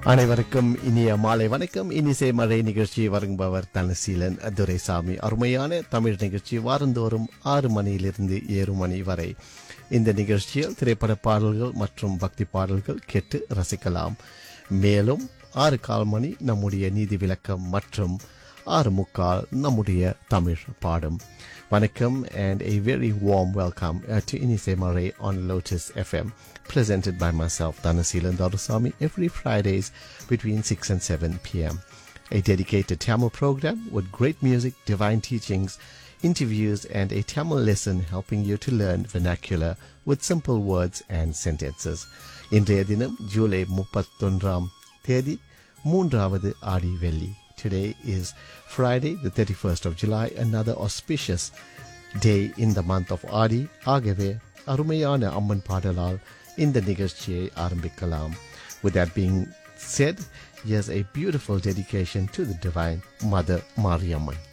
அனைவருக்கும் இனிய மாலை வணக்கம் இனிசை மழை நிகழ்ச்சி வழங்குபவர் தனசீலன் துரைசாமி அருமையான தமிழ் நிகழ்ச்சி வாரந்தோறும் ஆறு மணியிலிருந்து ஏழு மணி வரை இந்த நிகழ்ச்சியில் திரைப்பட பாடல்கள் மற்றும் பக்தி பாடல்கள் கேட்டு ரசிக்கலாம் மேலும் ஆறு கால் மணி நம்முடைய நீதி விளக்கம் மற்றும் ஆறு முக்கால் நம்முடைய தமிழ் பாடும் வணக்கம் and a very warm welcome uh, to Inise Mare on Lotus FM, presented by myself, Dhanasilan Darusami, every Fridays between 6 and 7 p.m. A dedicated Tamil program with great music, divine teachings, interviews, and a Tamil lesson helping you to learn vernacular with simple words and sentences. இன்றைய தினம் ஜூலை முப்பத்தொன்றாம் தேதி மூன்றாவது ஆடி வெள்ளி Today is Friday, the 31st of July, another auspicious day in the month of Adi. ஆகவே அருமையான அம்மன் பாடலால் இந்த நிகழ்ச்சியை ஆரம்பிக்கலாம் With that being said, here's a beautiful dedication to the Divine Mother Mariamman.